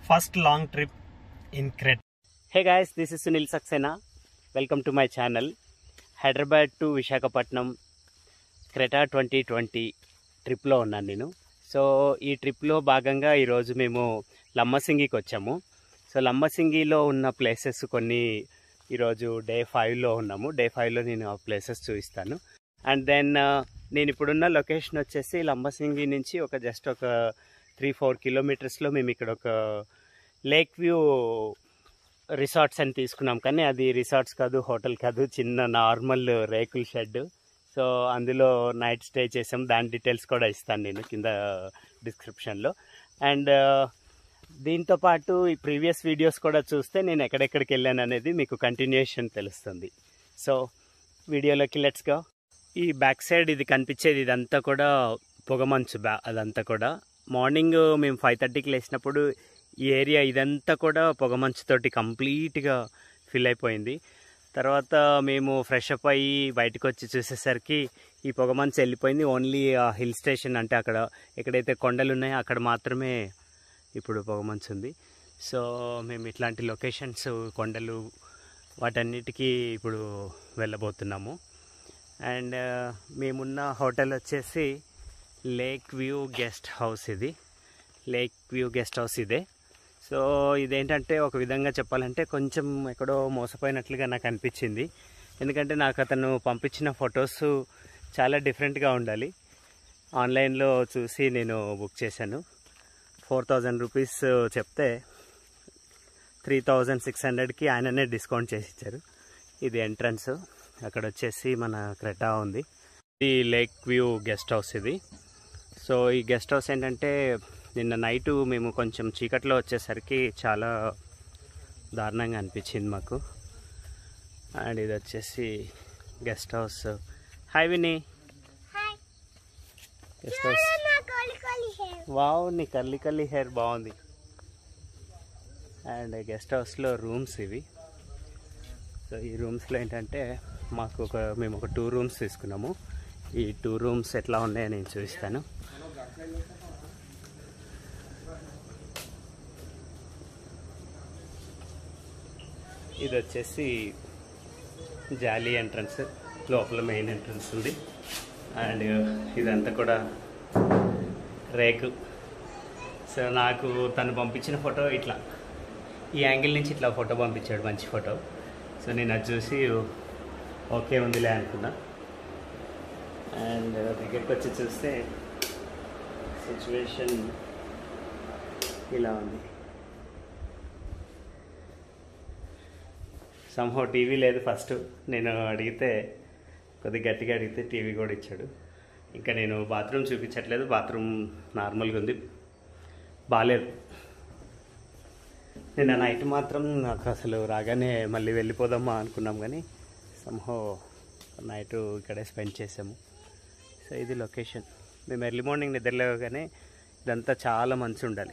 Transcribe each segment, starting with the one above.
First long trip in Creta hey guys this is Sunil Saxena welcome to my channel Hyderabad to Visakhapatnam Creta twenty twenty ట్రిప్లో ఉన్నాను నేను so ఈ ట్రిప్లో భాగంగా ఈరోజు మేము లంబసింగికి వచ్చాము సో లంబసింగిలో ఉన్న ప్లేసెస్ కొన్ని ఈరోజు డే ఫైవ్లో ఉన్నాము డే ఫైవ్లో నేను ఆ ప్లేసెస్ చూపిస్తాను అండ్ దెన్ నేను ఇప్పుడున్న లొకేషన్ వచ్చేసి లంబసింగి నుంచి ఒక జస్ట్ ఒక త్రీ ఫోర్ కిలోమీటర్స్లో మేము ఇక్కడ ఒక లేక్ వ్యూ రిసార్ట్స్ అని తీసుకున్నాం కానీ అది రిసార్ట్స్ కాదు హోటల్ కాదు చిన్న నార్మల్ రేకుల షెడ్ సో అందులో నైట్ స్టే చేసాం దాని డీటెయిల్స్ కూడా ఇస్తాను నేను కింద డిస్క్రిప్షన్లో అండ్ దీంతో పాటు ఈ ప్రీవియస్ వీడియోస్ కూడా చూస్తే నేను ఎక్కడెక్కడికి వెళ్ళాను అనేది మీకు కంటిన్యూషన్ తెలుస్తుంది సో వీడియోలోకి లెట్స్ గా ఈ బ్యాక్ సైడ్ ఇది కనిపించేది ఇదంతా కూడా పొగమంచు బ్యా అదంతా కూడా మార్నింగ్ మేము ఫైవ్ థర్టీకి లేచినప్పుడు ఈ ఏరియా ఇదంతా కూడా పొగమంచుతోటి కంప్లీట్గా ఫిల్ అయిపోయింది తర్వాత మేము ఫ్రెష్ అప్ అయ్యి బయటకు వచ్చి చూసేసరికి ఈ పొగమంచు వెళ్ళిపోయింది ఓన్లీ ఆ హిల్ స్టేషన్ అంటే అక్కడ ఎక్కడైతే కొండలు ఉన్నాయో అక్కడ మాత్రమే ఇప్పుడు పొగమంచు ఉంది సో మేము ఇట్లాంటి లొకేషన్స్ కొండలు వాటన్నిటికీ ఇప్పుడు వెళ్ళబోతున్నాము అండ్ మేమున్న హోటల్ వచ్చేసి లేక్ వ్యూ గెస్ట్ హౌస్ ఇది లేక్ వ్యూ గెస్ట్ హౌస్ ఇదే సో ఇదేంటంటే ఒక విధంగా చెప్పాలంటే కొంచెం ఎక్కడో మోసపోయినట్లుగా నాకు అనిపించింది ఎందుకంటే నాకు అతను పంపించిన ఫొటోస్ చాలా డిఫరెంట్గా ఉండాలి ఆన్లైన్లో చూసి నేను బుక్ చేశాను ఫోర్ థౌజండ్ రూపీస్ చెప్తే త్రీ థౌజండ్ సిక్స్ హండ్రెడ్కి ఆయననే డిస్కౌంట్ చేసి ఇచ్చారు ఇది ఎంట్రన్స్ అక్కడ వచ్చేసి మన క్రెటా ఉంది ఇది లేక్ వ్యూ గెస్ట్ హౌస్ ఇది సో ఈ గెస్ట్ హౌస్ ఏంటంటే నిన్న నైటు మేము కొంచెం చీకట్లో వచ్చేసరికి చాలా దారుణంగా అనిపించింది మాకు అండ్ ఇది వచ్చేసి గెస్ట్ హౌస్ హాయ్ విని గెస్ట్ హౌస్ వావ్ నీ కల్లి కల్లి హెయిర్ బాగుంది అండ్ గెస్ట్ హౌస్లో రూమ్స్ ఇవి సో ఈ రూమ్స్లో ఏంటంటే మాకు ఒక మేము ఒక టూ రూమ్స్ తీసుకున్నాము ఈ టూ రూమ్స్ ఎట్లా ఉన్నాయో నేను చూపిస్తాను ఇది వచ్చేసి జాలీ ఎంట్రన్స్ లోపల మెయిన్ ఎంట్రన్స్ ఉంది అండ్ ఇదంతా కూడా రేకు సో నాకు తను పంపించిన ఫోటో ఇట్లా ఈ యాంగిల్ నుంచి ఇట్లా ఫోటో పంపించాడు మంచి ఫోటో సో నేను అది చూసి ఓకే ఉందిలే అనుకున్నా అండ్ దగ్గరికి వచ్చి చూస్తే సిచ్యువేషన్ ఇలా ఉంది సంహో టీవీ లేదు ఫస్ట్ నేను అడిగితే కొద్దిగా గట్టిగా అడిగితే టీవీ కూడా ఇచ్చాడు ఇంకా నేను బాత్రూమ్ చూపించట్లేదు బాత్రూమ్ నార్మల్గా ఉంది బాగాలేదు నిన్న నైట్ మాత్రం నాకు అసలు రాగానే మళ్ళీ వెళ్ళిపోదామా అనుకున్నాం కానీ సంహో నైట్ ఇక్కడే స్పెండ్ చేసాము సో ఇది లొకేషన్ మేము ఎర్లీ మార్నింగ్ నిద్రలేవగానే ఇదంతా చాలా మంచి ఉండాలి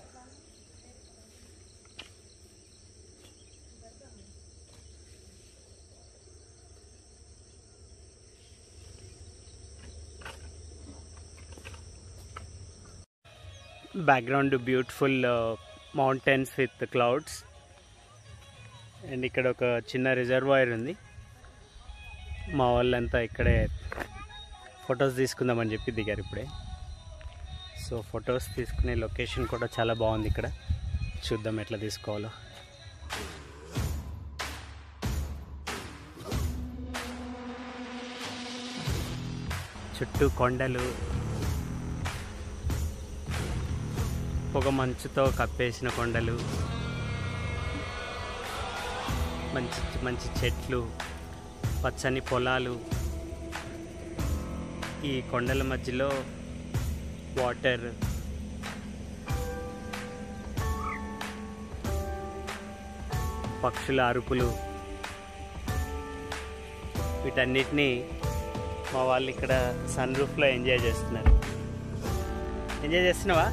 background beautiful mountains with clouds and ఇక్కడ ఒక చిన్న రిజర్వాయర్ ఉంది మా వాళ్ళంతా ఇక్కడే ఫొటోస్ తీసుకుందామని చెప్పి దిగారు ఇప్పుడే సో ఫొటోస్ తీసుకునే లొకేషన్ కూడా చాలా బాగుంది ఇక్కడ చూద్దాం ఎట్లా తీసుకోవాలో చుట్టూ కొండలు పొగ మంచుతో కప్పేసిన కొండలు మంచి మంచి చెట్లు పచ్చని పొలాలు ఈ కొండల మధ్యలో వాటర్ పక్షుల అరుపులు వీటన్నిటినీ మా వాళ్ళు ఇక్కడ సన్ రూఫ్లో ఎంజాయ్ చేస్తున్నారు ఎంజాయ్ చేస్తున్నావా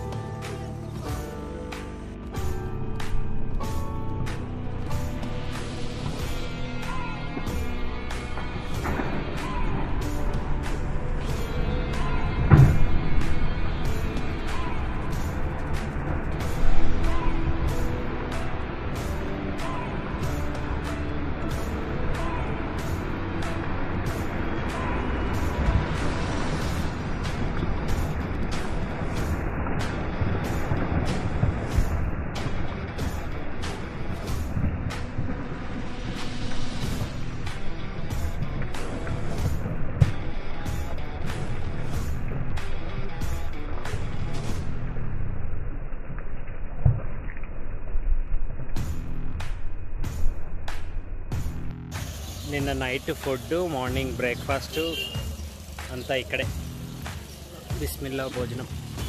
నిన్న నైట్ ఫుడ్ మార్నింగ్ బ్రేక్ఫాస్ట్ అంతా ఇక్కడే బిస్మిల్లా భోజనం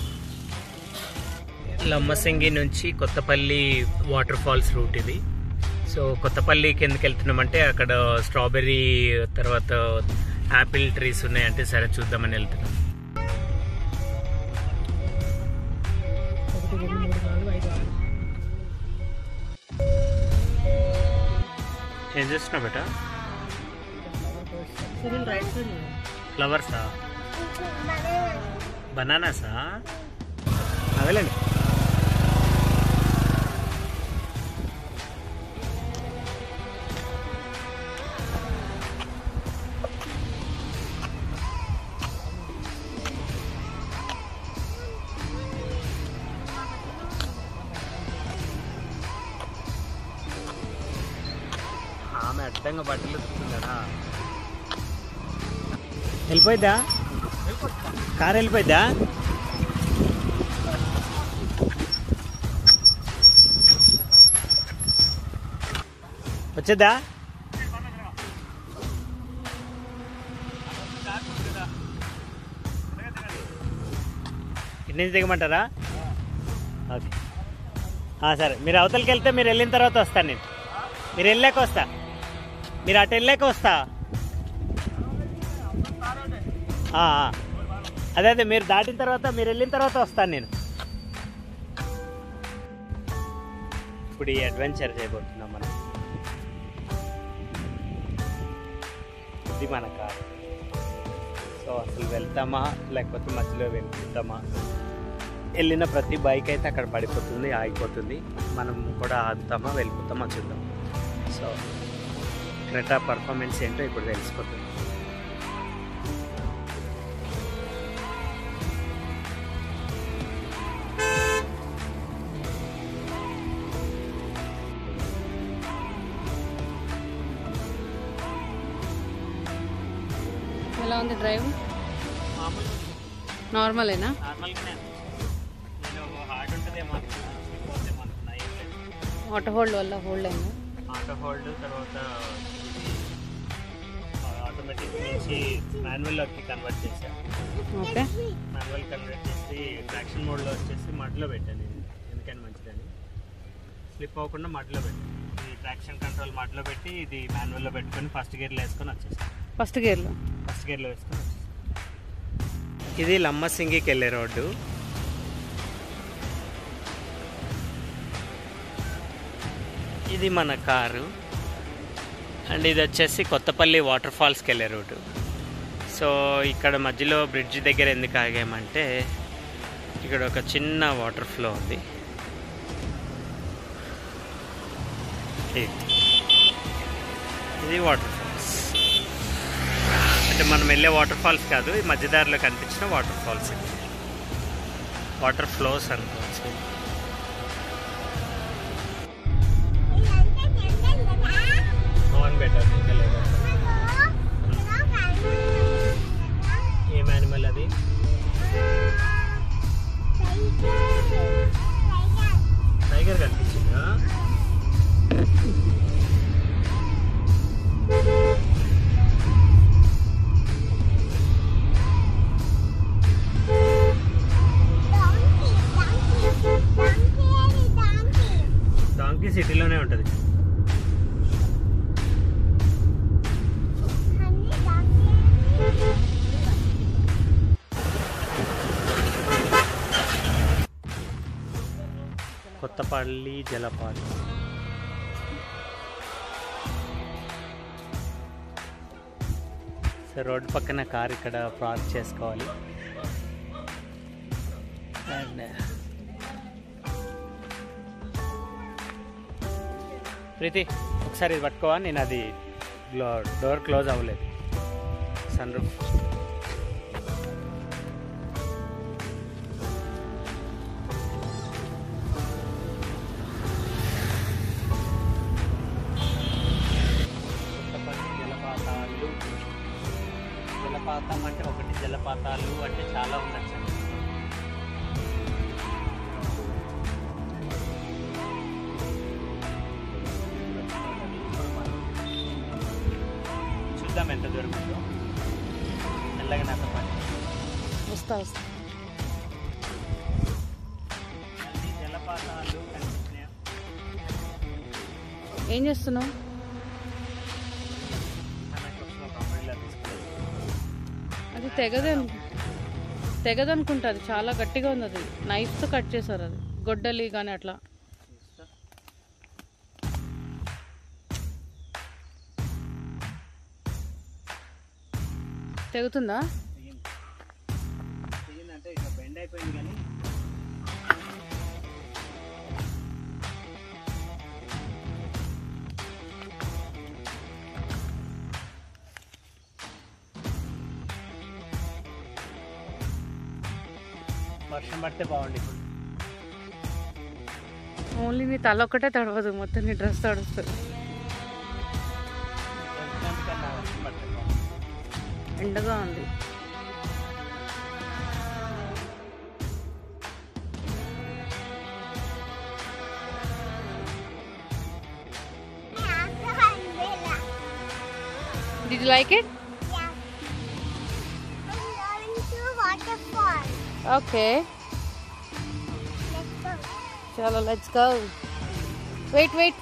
లమ్మసింగి నుంచి కొత్తపల్లి వాటర్ ఫాల్స్ రూట్ ఇది సో కొత్తపల్లికి ఎందుకు వెళ్తున్నామంటే అక్కడ స్ట్రాబెర్రీ తర్వాత యాపిల్ ట్రీస్ ఉన్నాయంటే సరే చూద్దామని వెళ్తున్నాం ఒకటి రెండు మూడు నాలుగు ఐదు ఆరు ఏం చేస్తున్నావు బేటా సరే రైట్ సైడ్ ఫ్లవర్సా బనానాసా అవేలండి ఆమె అడ్డంగా బట్టలు ఉతుకుతుందా వెళ్ళిపోయిద్దా కార్ వెళ్ళిపోయిద్దా వచ్చేద్దా ఇటు నుంచి దిగమంటారా ఓకే ఆ, సరే మీరు అవతలకి వెళ్తే మీరు వెళ్ళిన తర్వాత వస్తాను నేను మీరు వెళ్ళాక వస్తా మీరు అటు వెళ్ళాక వస్తా ఆ, ఆ. అదే అదే మీరు దాటిన తర్వాత మీరు వెళ్ళిన తర్వాత వస్తాను నేను ఇప్పుడు ఈ అడ్వెంచర్ చేయబోతున్నాం మనం ఇది మన కార్ సో అసలు వెళ్తామా లేకపోతే మధ్యలో వెళ్తామా వెళ్ళిన ప్రతి బైక్ అయితే అక్కడ పడిపోతుంది ఆగిపోతుంది మనం కూడా ఆగుతామా వెళ్ళిపోతామా చూద్దాం సో క్రెటా పర్ఫార్మెన్స్ ఏంటో ఇప్పుడు తెలిసిపోతుంది ఎలా ఉంది డ్రైవ్ నార్మలేనా నార్మల్గానే నేను హార్డ్ ఉంటుందేమో అనుకున్నా స్లిప్ అవుతుందేమో అనుకున్నా ఏం లేదు ఆటో హోల్డ్ వల్ల హోల్డ్ అయిందా ఆటో హోల్డ్ తర్వాత ఆటోమేటిక్ నుంచి మాన్యువల్లోకి కన్వర్ట్ చేశాను ఓకే మాన్యువల్ కన్వర్ట్ చేసి ట్రాక్షన్ మోడ్లో వచ్చేసి మడ్లో పెట్టాను నేను ఎందుకని మంచిదని స్లిప్ అవ్వకుండా మడ్లో పెట్టాను ఈ ట్రాక్షన్ కంట్రోల్ మడ్లో పెట్టి ఇది మాన్యువల్లో పెట్టుకొని ఫస్ట్ గేర్లో వేసుకొని వచ్చేసాను ఫస్ట్ గేర్లో ఫస్ట్ గేర్లో వేసుకొని వచ్చేసాను ఇది లమ్మసింగికి వెళ్ళే రోడ్డు ఇది మన కారు అండ్ ఇది వచ్చేసి కొత్తపల్లి వాటర్ ఫాల్స్కి వెళ్ళే రూటు సో ఇక్కడ మధ్యలో బ్రిడ్జ్ దగ్గర ఎందుకు ఆగామంటే ఇక్కడ ఒక చిన్న వాటర్ ఫ్లో ఉంది ఇది. ఇది వాటర్ ఫాల్స్ అంటే మనం వెళ్ళే వాటర్ ఫాల్స్ కాదు ఈ మధ్యదారిలో కనిపించిన వాటర్ ఫాల్స్ ఇది వాటర్ ఫ్లోస్ అనుకోవచ్చు అవును బెటర్ ఇంకా లేదు ఏం యానిమల్ అది టైగర్ కనిపించిందా డాంకీ సిటీలోనే ఉంటుంది కొత్తపల్లి జలపాతం సో రోడ్డు పక్కన కార్ ఇక్కడ పార్క్ చేసుకోవాలి అండ్ ప్రీతి ఒకసారి ఇది పట్టుకోవా నేను అది డోర్ క్లోజ్ అవ్వలేదు సన్ రూఫ్ కొత్తపల్లి జలపాతాలు జలపాతం అంటే ఒకటి జలపాతాలు అంటే చాలా ఉండొచ్చు ఎంత దూరం ఉందో మెల్లగా నాతో పాటు వస్తా వస్తా అన్ని జలపాతాలు కనిపిస్తున్నాయి ఏం చేస్తున్నావు మనకు ఒక అమ్మాయిలా తీసుకున్నాను అది తెగదు తెగదు అనుకుంటా అది చాలా గట్టిగా ఉంది అది నైఫ్తో కట్ చేశారు అది గొడ్డలి కానీ అట్లా తెగుతుందా తెగింది తెగిందంటే ఇక బెండ్ అయిపోయింది కానీ వర్షం పడితే బాగుంది ఇప్పుడు ఓన్లీ నీ తల ఒక్కటే తడవదు మొత్తం నీ డ్రెస్ తడుస్తుంది వచ్చినందుకన్నా వర్షం పడితే బాగుంది ఎండగా ఉంది Did you like it? waterfall. Okay. Let's go. Chalo, let's go. Wait, wait.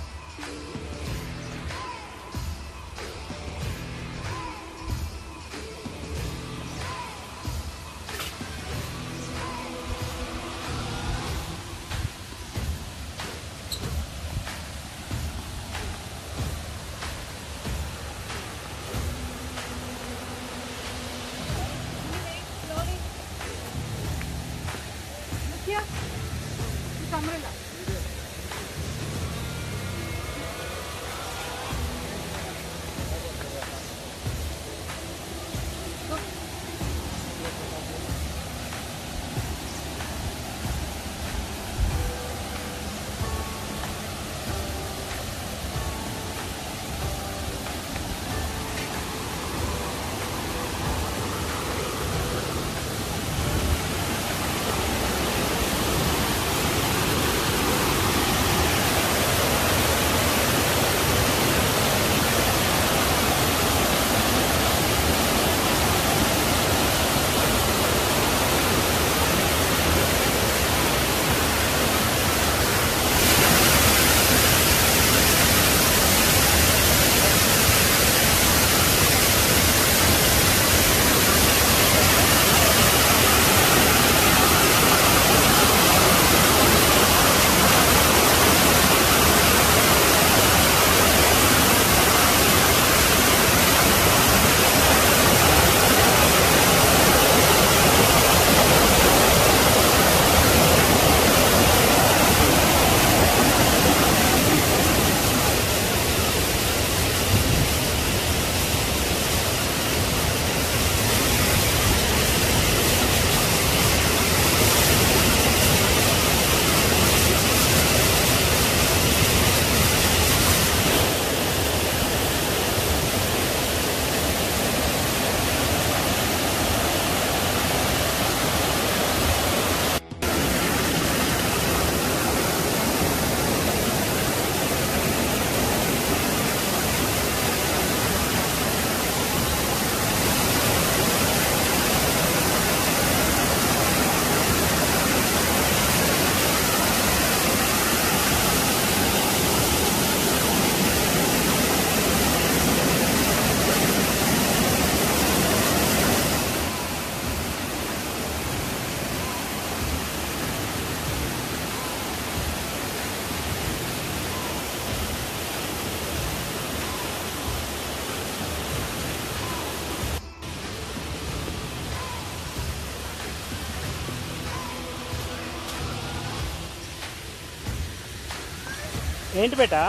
ఏంటి బేటా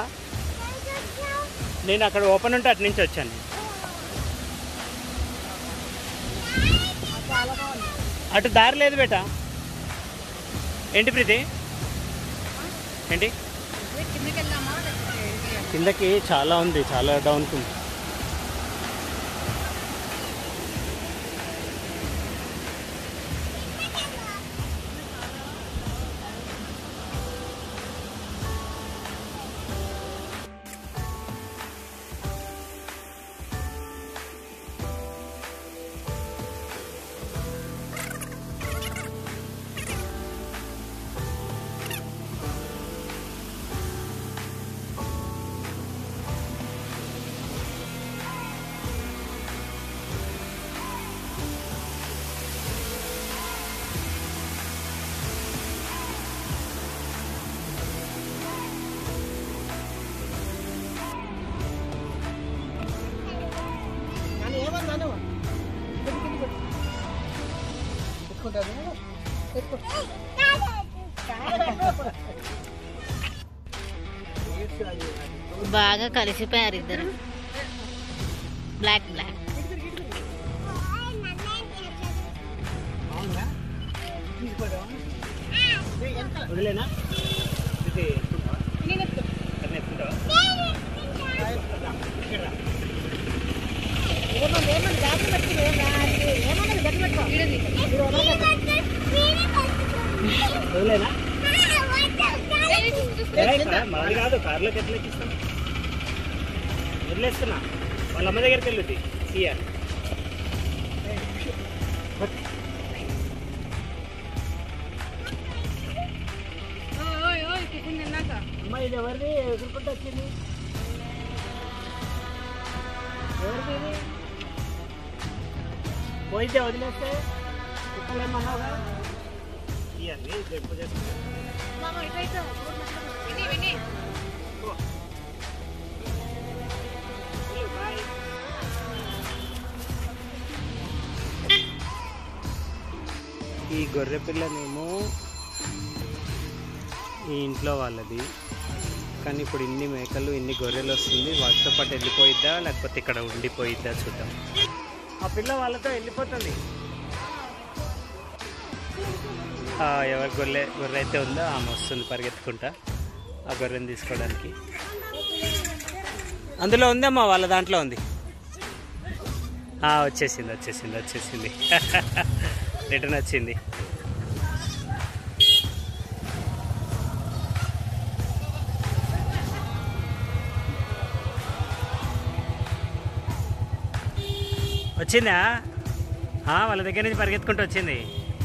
నేను అక్కడ ఓపెన్ ఉంటే అటు నుంచి వచ్చాను అటు దారి లేదు బేటా ఏంటి ప్రీతి ఏంటి కిందకి చాలా ఉంది చాలా డౌన్కి ఉంది బాగా కలిసిపోయారు ఇద్దరు బ్లాక్ బ్లాక్ వదిలేనా ఇది ఎత్తుకుంటావా? కన్ను ఎత్తుకుంటావా? ఇక్కడ రా. వదిలేనా ఏ, కా- మాది కాదు కార్లోకి ఎట్లా ఎక్కిస్తాం వదిలేస్తున్నా వాళ్ళ అమ్మ దగ్గరికి వెళ్ళుద్ది సీఆర్ ఓయ్ ఓయ్ టిఫిన్ తిన్నాక అమ్మ ఇది ఎవరిది ఎదుర్కొంటూ వచ్చింది ఎవరిది ఇది పోయితే వదిలేస్తే కుక్కలేమన్నావు కదా ఇవన్నీ జంపు చేస్తా విని విని బాయ్ ఈ గొర్రె పిల్లనేమో ఈ ఇంట్లో వాళ్ళది కానీ ఇప్పుడు ఇన్ని మేకలు ఇన్ని గొర్రెలు వస్తుంది వాటితో పాటు వెళ్ళిపోయిద్దా లేకపోతే ఇక్కడ ఉండిపోయిద్దా చూద్దాం ఆ పిల్ల వాళ్ళతో వెళ్ళిపోతుంది ఆ, ఎవరి గొర్రె గొర్రె అయితే ఉందో ఆమె వస్తుంది పరిగెత్తుకుంటా ఆ గొర్రెని తీసుకోవడానికి అందులో ఉందమ్మా వాళ్ళ దాంట్లో ఉంది ఆ, వచ్చేసింది వచ్చేసింది వచ్చేసింది రిటర్న్ వచ్చింది వచ్చిందా ఆ, వాళ్ళ దగ్గర నుంచి పరిగెత్తుకుంటూ వచ్చింది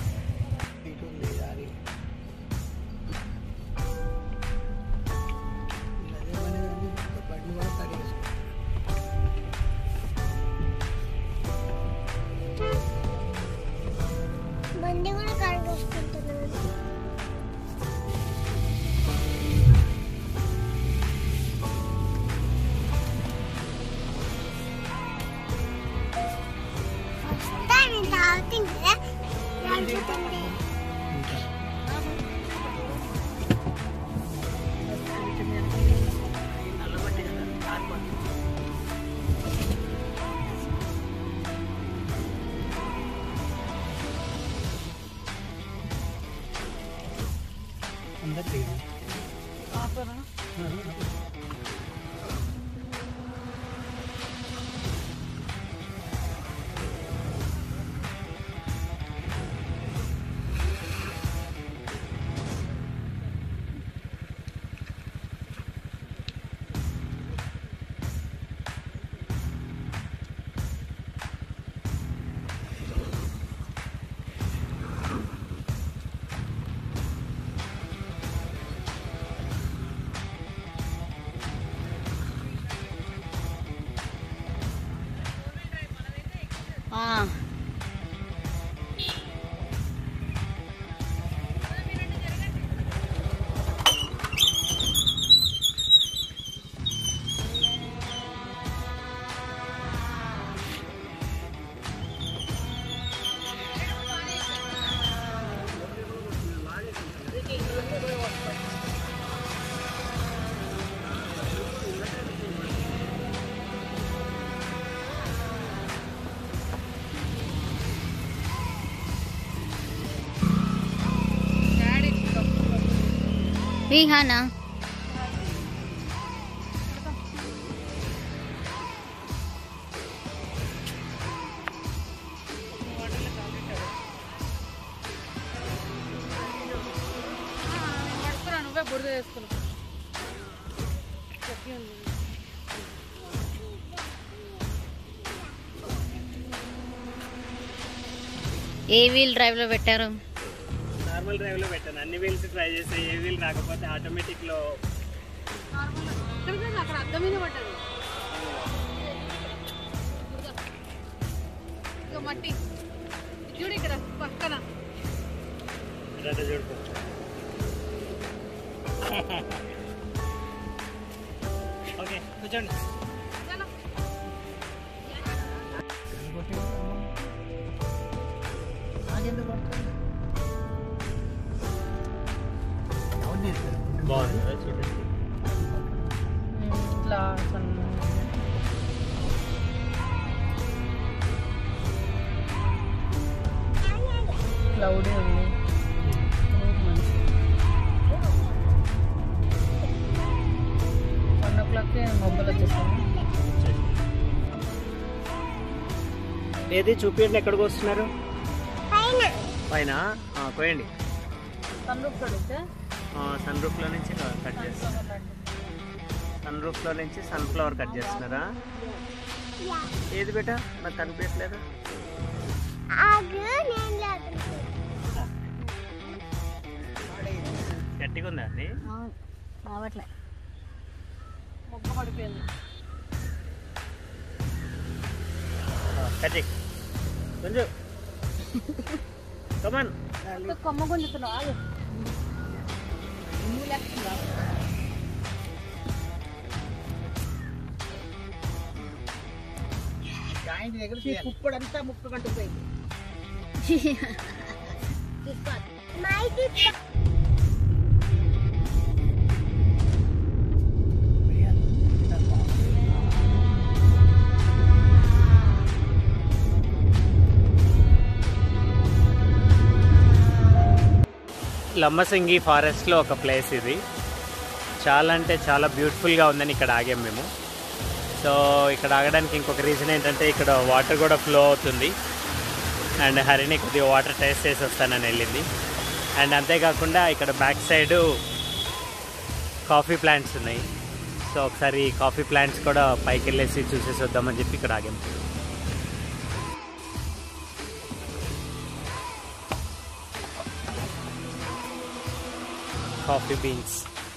బండి కూడా కడిగేసుకుంటున్నాను టైం ఇంత అవుతుంది నడుపుతుంది ఆ. డాడీ విహానా పడుకురా నువ్వే బురద వేసుకున్నావు చెప్పి ఉంది ఏ వీల్ డ్రైవ్ లో పెట్టారు నార్మల్ డ్రైవ్లో పెట్టాను అన్ని వీల్స్ ట్రై చేస్తే ఏ వీల్ రాకపోతే ఆటోమేటిక్లో నార్మల్ అక్కడ అద్దం మీద పడ్డది ఇక మట్టి ఇది చూడు ఇక్కడ పక్కన రెండు చూడుకో ఓకే కూర్చోండి చలో. అది ఎందుకు పడుతుంది చూడండి ఇట్లా సన్న క్లౌడీ ఉంది వన్ ఓ క్లాక్కి మొబ్బలు వచ్చేస్తాను ఏది చూపించండి ఎక్కడికి వస్తున్నారు పైన పైన ఆ, పోయండి సన్ రూఫ్ కడిగితే సన్ రూఫ్లో నుంచి కట్ చేస్తున్నారు సన్ రూఫ్లో నుంచి సన్ఫ్లవర్ కట్ చేస్తున్నారా ఏది బేటా నాకు కనిపించట్లేదు ఆగు నేను లేకుండా గట్టిగా ఉందా అండి రావట్లే మొక్క పడిపోయింది కట్ చేయి కొంచెం కమాన్ కొమ్మ గుంజుతున్నావు ఆగు కుప్పుడంతా ముక్కు కంటుపోయింది మైకి లంబసింగి ఫారెస్ట్లో ఒక ప్లేస్ ఇది చాలా అంటే చాలా బ్యూటిఫుల్గా ఉందని ఇక్కడ ఆగాం మేము సో ఇక్కడ ఆగడానికి ఇంకొక రీజన్ ఏంటంటే ఇక్కడ వాటర్ కూడా ఫ్లో అవుతుంది అండ్ హరిణి కొద్దిగా వాటర్ టేస్ట్ చేసి వస్తానని వెళ్ళింది అండ్ అంతేకాకుండా ఇక్కడ బ్యాక్ సైడు కాఫీ ప్లాంట్స్ ఉన్నాయి సో ఒకసారి కాఫీ ప్లాంట్స్ కూడా పైకి వెళ్ళేసి చూసేసి వద్దామని చెప్పి ఇక్కడ ఆగాం కాఫీ బీన్స్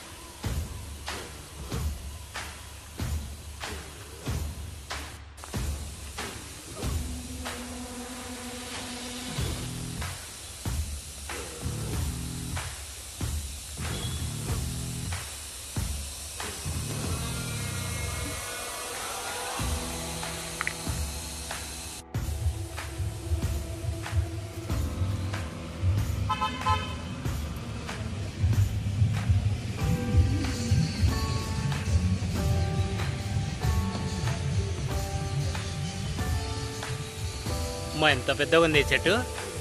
అమ్మా ఎంత పెద్దగా ఉంది ఈ చెట్టు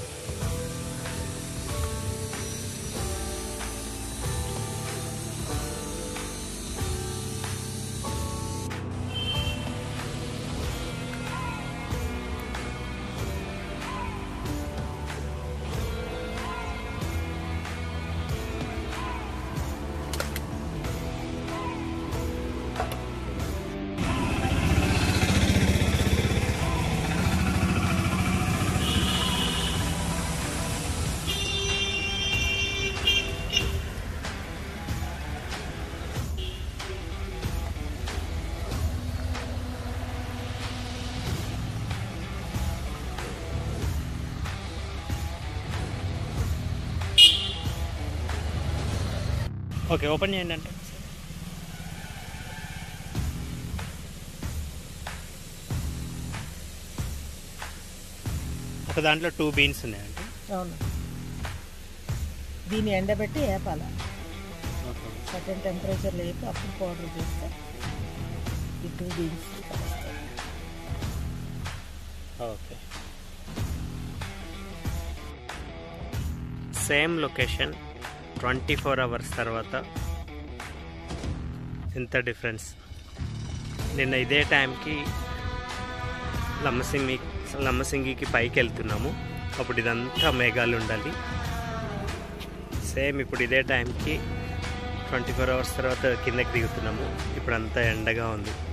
ఓకే ఓపెన్ చేయండి అంటే ఒక దాంట్లో టూ బీన్స్ ఉన్నాయండి అవును దీన్ని ఎండబెట్టి వేపాల సర్టెన్ టెంపరేచర్లో వేపి అప్పుడు పౌడర్ చేస్తే ఈ టూ బీన్స్ కలుస్తాయి okay same location twenty four hours తర్వాత ఎంత డిఫరెన్స్ నిన్న ఇదే టైంకి లమ్మసింగి లమ్మసింగికి పైకి వెళ్తున్నాము అప్పుడు ఇదంతా మేఘాలు ఉండాలి సేమ్ ఇప్పుడు ఇదే టైంకి ట్వంటీ ఫోర్ అవర్స్ తర్వాత కిందకి దిగుతున్నాము ఇప్పుడు అంతా ఎండగా ఉంది